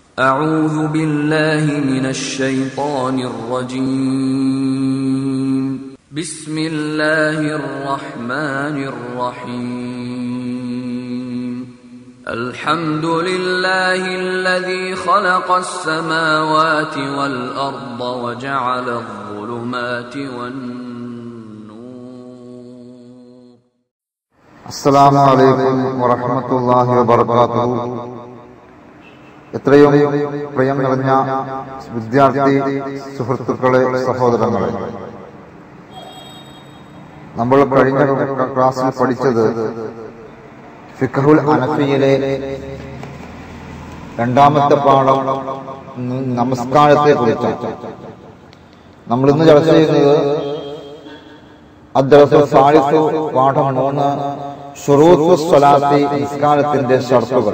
أعوذ بالله من الشيطان الرجيم بسم الله الرحمن الرحيم الحمد لله الذي خلق السماوات والأرض وجعل الظلمات والنور അസ്സലാമു അലൈക്കും വറഹ്മത്തുള്ളാഹി വബറകാതുഹു എത്രയും പ്രിയം നിറഞ്ഞ വിദ്യാർത്ഥി സുഹൃത്തുക്കളെ സഹോദരങ്ങളെ നമ്മൾ കഴിഞ്ഞ ക്ലാസ്സിൽ പഠിച്ചത് ഫിഖഹുൽ അനഫിയിലെ രണ്ടാമത്തെ പാഠം നമസ്കാരത്തെ കുറിച്ചാണ് നമ്മൾ ഇന്ന് ചർച്ച ചെയ്യുന്നത് അദ്രസു സാലിസു പാഠം മൂന്ന് ഷുറൂത്തു സ്വലാത്തി നിസ്കാരത്തിന്റെ ഷർത്തുകൾ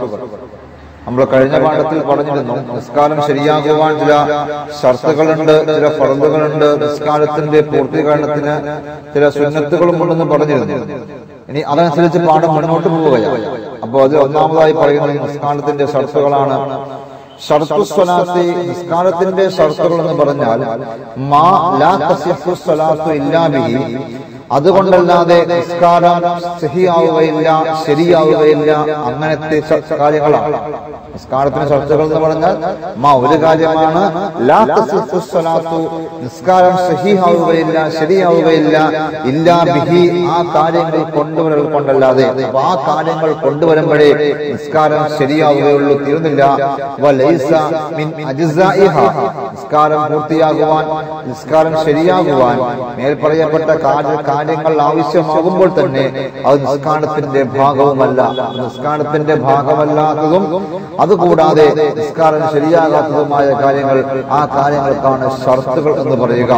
നമ്മൾ കഴിഞ്ഞ പാഠത്തിൽ പറഞ്ഞിരുന്നു നിസ്കാരം ശരിയാകുവാൻ ചില ഷർത്തുകളുണ്ട് ചില ഫറലുകളുണ്ട് നിസ്കാരത്തിന്റെ പൂർത്തീകരണത്തിന് ചില സുന്നത്തുകളും ഉണ്ടെന്ന് പറഞ്ഞിരുന്നു ഇനി അതനുസരിച്ച് പാഠം മുന്നോട്ട് പോവുകയാണ് അപ്പോൾ അത് ഒന്നാമതായി പറയുന്നത് നിസ്കാരത്തിന്റെ ഷർത്തുകളാണ് ഷർത്തുൽ സ്വലാത്തി നിസ്കാരത്തിന്റെ ഷർത്തുകൾ എന്ന് പറഞ്ഞാൽ മാ ലാ തസിഹു സ്വലാത്തു ഇല്ലാ ബിഹി അതുകൊണ്ടല്ലാതെ നിസ്കാരം സഹിയാവുകയില്ല ശരിയാവുകയില്ല അങ്ങനത്തെ ശ- കാര്യങ്ങളാണ് നിസ്കാരത്തിന് ചർച്ചകൾ എന്ന് പറഞ്ഞാൽ മാ ഒരു കാര്യമാണ് ലാ തസിഹു സ്വലാത്തു നിസ്കാരം സഹിയാവുകയില്ല ശരിയാവുകയില്ല ഇല്ലാ ബിഹി ആ കാര്യങ്ങൾ കൊണ്ടുവരൽ കൊണ്ടല്ലാതെ അപ്പൊ ആ കാര്യങ്ങൾ കൊണ്ടുവരുമ്പോഴേ നിസ്കാരം ശരിയാവുകയുള്ളൂ തീർന്നില്ല വലൈസ മിൻ അജ്സാഇഹ നിസ്കാരം പൂർത്തിയാകുവാൻ നിസ്കാരം ശരിയാകുവാൻ മേൽ പറയപ്പെട്ട കാര്യ- കാര്യങ്ങൾ ആവശ്യമാകുമ്പോൾ തന്നെ അത് നിസ്കാരത്തിന്റെ ഭാഗവുമല്ല നിസ്കാരത്തിന്റെ ഭാഗമല്ലാത്തതും അതുകൂടാതെ നിസ്കാരം ശരിയാകാത്തതുമായ കാര്യങ്ങൾ ആ കാര്യങ്ങൾക്കാണ് ഷർത്തുകൾ എന്ന് പറയുക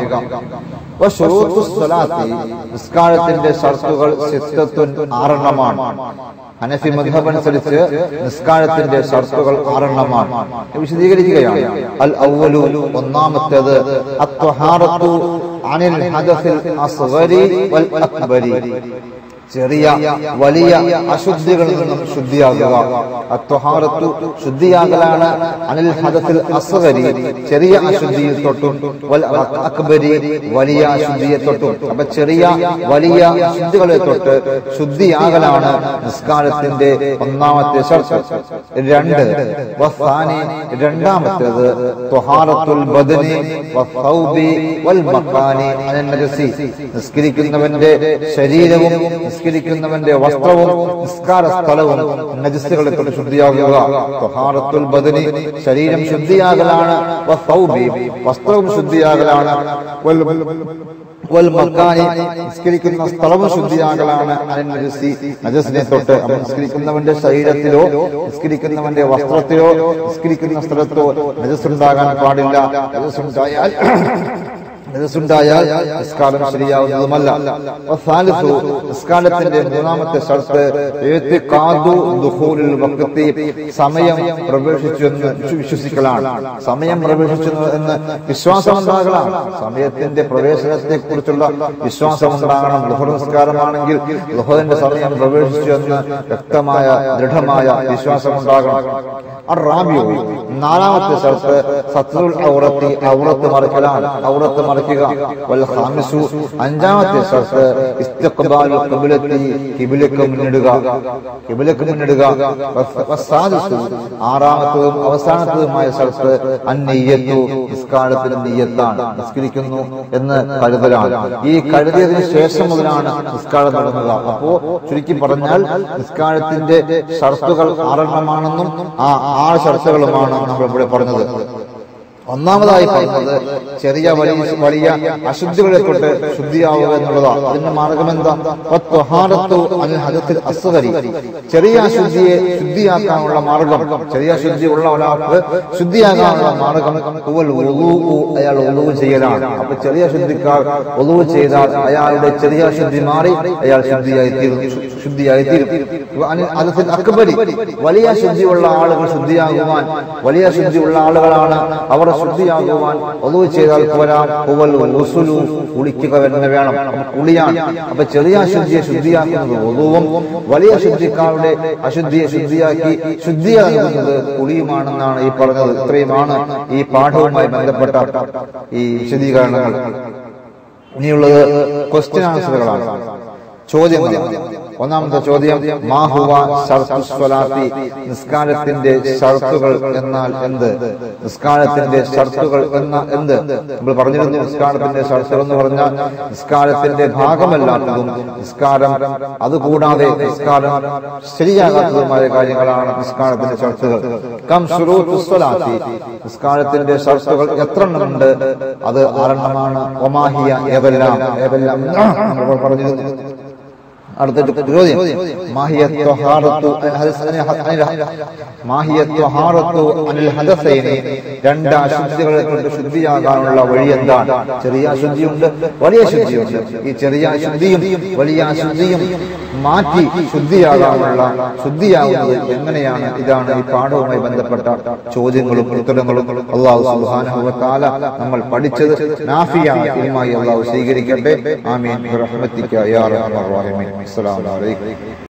വശുറൂത്തു സ്വലാത്തി നിസ്കാരത്തിന്റെ ഷർത്തുകൾ സിത്തത്തുൻ ആറെണ്ണമാണ് ഹനഫി മദ്ഹബ് അനുസരിച്ച് നിസ്കാരത്തിന്റെ ഷർത്തുകൾ ആറെണ്ണമാണ് ഇത് വിശദീകരിക്കുകയാണ് അൽ അവലു ഒന്നാമത്തേത് അത്വഹാറത്തു അനിൽ ഹദഫിൽ അസ്ഗരി വൽ അക്ബരി ചെറിയ വലിയ അശുദ്ധികളിൽ നിന്നും ശുദ്ധിയാകുക അത്വഹാറത്തു ശുദ്ധിയാകലാണ് അനിൽ ഹദഫിൽ അസ്ഗരി ചെറിയ അശുദ്ധിയിൽ തൊട്ടും വൽ അക്ബരി വലിയ അശുദ്ധിയെ തൊട്ടും അപ്പൊ ചെറിയ വലിയ അശുദ്ധികളെ തൊട്ട് ശുദ്ധിയാകലാണ് നിസ്കാരത്തിന്റെ ഒന്നാമത്തെ ശർത്ത് രണ്ട് വസാനി രണ്ടാമത്തേത് ത്വഹാറത്തുൽ ബദനി വസ്സൗബി വൽ മക്കാനി അനിൽ നജസി നിസ്കരിക്കുന്നവന്റെ ശരീരവും നിസ്കരിക്കുന്നവന്റെ വസ്ത്രവും നിസ്കാര സ്ഥലവും നജസ്സുകളെ തൊട്ട് ശുദ്ധിയാകുക ത്വഹാറത്തുൽ ബദനി ശരീരം ശുദ്ധിയാകലാണ് വസ്സൗബി വസ്ത്രവും ശുദ്ധിയാകലാണ് വൽ വൽ മക്കാനി നിസ്കരിക്കുന്ന സ്ഥലവും ശുദ്ധിയാകലാണ് അനിൽ നജസി നജസിനെ തൊട്ട് അപ്പൊ നിസ്കരിക്കുന്നവന്റെ ശരീരത്തിലോ നിസ്കരിക്കുന്നവന്റെ വസ്ത്രത്തിലോ നിസ്കരിക്കുന്ന സ്ഥലത്തോ നജസ് ഉണ്ടാകാൻ പാടില്ല നജസ് ഉണ്ടായാൽ നജസുണ്ടായാൽ നിസ്കാരം ശരിയാവുന്നതുമല്ല വസാലിസു നിസ്കാരത്തിന്റെ മൂന്നാമത്തെ ഷർത്ത് ഏത്തിഖാദു ദുഖൂലിൽ വഖ്തി സമയം പ്രവേശിച്ചു എന്ന് വിശ്വസിക്കലാണ് സമയം പ്രവേശിച്ചു എന്ന് വിശ്വാസം ഉണ്ടാകണം സമയത്തിന്റെ പ്രവേശനത്തെ കുറിച്ചുള്ള വിശ്വാസം ഉണ്ടാകണം ലുഹർ നിസ്കാരമാണെങ്കിൽ ലുഹറിന്റെ സമയം പ്രവേശിച്ചു എന്ന് വ്യക്തമായ ദൃഢമായ വിശ്വാസം ഉണ്ടാകണം അറാബിയോ നാലാമത്തെ ഷർത്ത് സത്രുൽ ഔറത്തി ഔറത്ത് മറക്കലാണ് ഔറത്ത് മറക്കുക വൽ ഖാമിസു അഞ്ചാമത്തെ ഷർത്ത് ഇസ്തിഖ്ബാൽ ഖിബ്ലത്തി ഖിബ്ലക്ക് മുന്നിടുക ഖിബ്ലക്ക് മുന്നിടുക വസ്- വസ്സാദിസു ആറാമത്തതും അവസാനത്തതുമായ ഷർത്ത് അന്നിയ്യത്തു നിസ്കാരത്തിന് നിയ്യത്താണ് നിസ്കരിക്കുന്നു എന്ന് കരുതലാണ് ഈ കരുതിയതിനു ശേഷം മുതലാണ് നിസ്കാരം നടന്നത് അപ്പോ ചുരുക്കി പറഞ്ഞാൽ നിസ്കാരത്തിന്റെ ഷർത്തുകൾ ആറെണ്ണമാണെന്നും ആ ആറ് ഷർത്തുകളുമാണ് നമ്മൾ ഇവിടെ പറഞ്ഞത് ഒന്നാമതായി പറയുന്നത് ചെറിയ വലിയ വലിയ അശുദ്ധികളെ തൊട്ട് ശുദ്ധിയാവുക എന്നുള്ളതാണ് അതിന്റെ മാർഗം എന്താ വത്വഹാരത്തു അനിൽ ഹദത്തിൽ അസ്ഗരി ചെറിയ അശുദ്ധിയെ ശുദ്ധിയാക്കാനുള്ള മാർഗം ചെറിയ അശുദ്ധി ഉള്ള ഒരാൾക്ക് ശുദ്ധിയാകാനുള്ള മാർഗം ഹുവൽ വുളൂഉ, അയാൾ ഒതുവ് ചെയ്യലാണ് അപ്പൊ ചെറിയ ശുദ്ധിക്കാർ ഒതുവ് ചെയ്താൽ അയാളുടെ ചെറിയ അശുദ്ധി മാറി അയാൾ ശുദ്ധിയായി തീരും ശുദ്ധിയായി തീരും അനിൽ ഹദത്തിൽ അക്ബരി വലിയ ശുദ്ധിയുള്ള ആളുകൾ ശുദ്ധിയാകുവാൻ വലിയ ശുദ്ധിയുള്ള ആളുകളാണ് അവർ ശുദ്ധിയാകുവാൻ ഒതു ചെയ്താൽ പോരാ ഉവൽ ഉസുലു കുളിക്കുക തന്നെ വേണം അപ്പൊ കുളിയാണ് അപ്പൊ ചെറിയ അശുദ്ധിയെ ശുദ്ധിയാക്കുന്നത് ഒതുവും വലിയ ശുദ്ധിക്കാരുടെ അശുദ്ധിയെ ശുദ്ധിയാക്കി ശുദ്ധിയാകുന്നത് കുളിയുമാണെന്നാണ് ഈ പറഞ്ഞത് ഇത്രയുമാണ് ഈ പാഠവുമായി ബന്ധപ്പെട്ട ഈ വിശദീകരണങ്ങൾ ഇനിയുള്ളത് ക്വസ്റ്റ്യൻ ആൻസറുകളാണ് ചോദ്യങ്ങളാണ് ഒന്നാമത്തെ ചോദ്യം മാഹുവ ഷർത്ത് സ്വലാത്തി നിസ്കാരത്തിന്റെ ഷർത്തുകൾ എന്നാൽ എന്ത് നിസ്കാരത്തിന്റെ ഷർത്തുകൾ എന്ന എന്ത് നമ്മൾ പറഞ്ഞിരുന്നു നിസ്കാരത്തിന്റെ ഷർത്തുകൾ എന്ന് പറഞ്ഞാൽ നിസ്കാരത്തിന്റെ ഭാഗമല്ലാത്തതും നിസ്കാരം അതുകൂടാതെ നിസ്കാരം ശരിയാകാത്തതുമായ കാര്യങ്ങളാണ് നിസ്കാരത്തിന്റെ ഷർത്തുകൾ കം ശുറൂത്ത് സ്വലാത്തി നിസ്കാരത്തിന്റെ ഷർത്തുകൾ എത്ര എണ്ണമുണ്ട് അത് ആറെണ്ണമാണ് ഒമാഹിയ ഏതെല്ലാം ഏതെല്ലാം നമ്മൾ പറഞ്ഞിരുന്നു അടുത്ത ചോദ്യം മാഹിയത്വഹാറത്തു മാഹിയത്വഹാറത്തു അനിൽ ഹദസൈനി രണ്ട് അശുദ്ധികളെ കൊണ്ട് ശുദ്ധിയാകാനുള്ള വഴി എന്താണ് ചെറിയ അശുദ്ധിയുണ്ട് വലിയ ശുദ്ധിയുണ്ട് ഈ ചെറിയ അശുദ്ധിയും വലിയ അശുദ്ധിയും മാറ്റി ശുദ്ധിയാകാനുള്ള ശുദ്ധിയാകുന്നത് എങ്ങനെയാണ് ഇതാണ് ഈ പാഠവുമായി ബന്ധപ്പെട്ട ചോദ്യങ്ങളും ഉത്തരങ്ങളും അള്ളാഹു സുബ്ഹാനഹു വ തആല നമ്മൾ പഠിച്ചത് നാഫിയായ ഇൽമായി അള്ളാഹു സ്വീകരിക്കട്ടെ ആമീൻ ബിറഹ്മതിക യാ റഹ്മാൻ റഹീം അസ്സലാമു അലൈക്കും